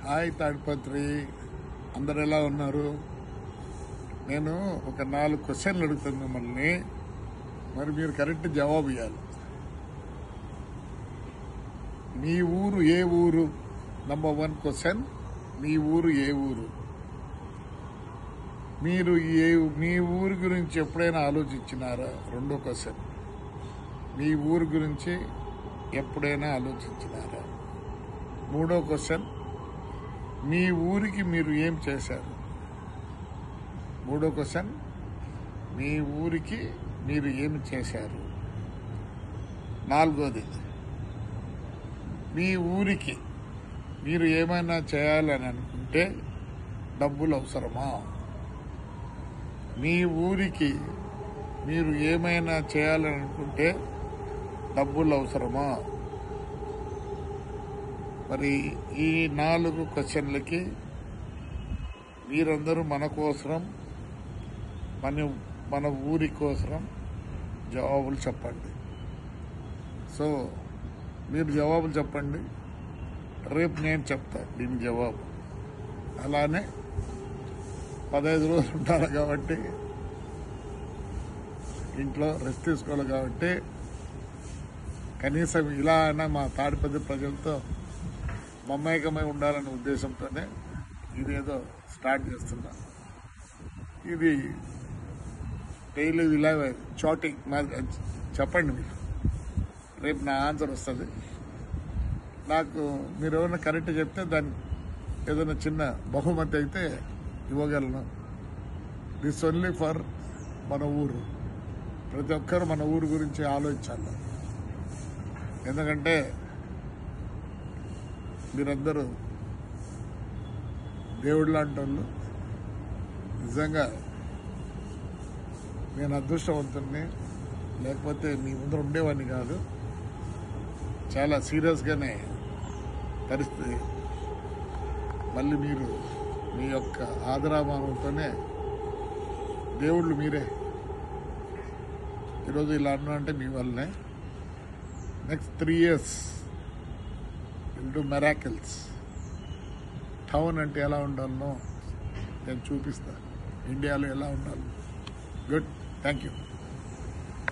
hi Tadipatri అందరు ఎలా ఉన్నారు నేను ఒక నాలుగు క్వశ్చన్లు అడుగుతాను మిమ్మల్ని మరి మీరు కరెక్ట్ జవాబు ఇవ్వాలి మీ ఊరు ఏ ఊరు నంబర్ వన్ క్వశ్చన్ మీ ఊరు ఏ ఊరు మీరు ఏ మీ ఊరు గురించి ఎప్పుడైనా ఆలోచించినారా రెండో క్వశ్చన్ మీ ఊరు గురించి ఎప్పుడైనా ఆలోచించినారా మూడో క్వశ్చన్ మీ ఊరికి మీరు ఏం చేశారు మూడో క్వశ్చన్ మీ ఊరికి మీరు ఏమి చేశారు నాలుగోది మీ ఊరికి మీరు ఏమైనా చేయాలని అనుకుంటే డబ్బులు అవసరమా మీ ఊరికి మీరు ఏమైనా చేయాలని అనుకుంటే డబ్బులు అవసరమా మరి ఈ నాలుగు క్వశ్చన్లకి మీరందరూ మన కోసరం మన మన ఊరి కోసరం జవాబులు చెప్పండి సో మీరు జవాబులు చెప్పండి రేపు నేను చెప్తా దీని జవాబు అలానే పదహైదు రోజులు ఉంటారు కాబట్టి ఇంట్లో రెస్ట్ తీసుకోవాలి కాబట్టి కనీసం ఇలా అయినా మా తాడిపత్రి ప్రజలతో మమేకమై ఉండాలనే ఉద్దేశంతోనే ఇదేదో స్టార్ట్ చేస్తున్నా ఇది డైలీ ఇలా చాటింగ్ మా చెప్పండి మీరు రేపు నా ఆన్సర్ వస్తుంది నాకు మీరు ఏమైనా కరెక్ట్ చెప్తే దాన్ని ఏదైనా చిన్న బహుమతి అయితే ఇవ్వగలను దిస్ ఓన్లీ ఫర్ మన ఊరు ప్రతి ఒక్కరు మన ఊరు గురించి ఆలోచించాలి ఎందుకంటే మీరందరూ దేవుడు లాంటి వాళ్ళు నిజంగా నేను అదృష్టవంతుడిని లేకపోతే మీ ముందర ఉండేవాడిని కాదు చాలా సీరియస్గానే పరిస్థితి మళ్ళీ మీరు మీ యొక్క ఆదరాభావంతోనే దేవుళ్ళు మీరే ఈరోజు ఇలా అన్నా అంటే మీ వల్లనే next three years will do miracles town అంటే ఎలా ఉండాలనో నేను చూపిస్తాను ఇండియాలో ఎలా ఉండాలి గుడ్ థ్యాంక్ యూ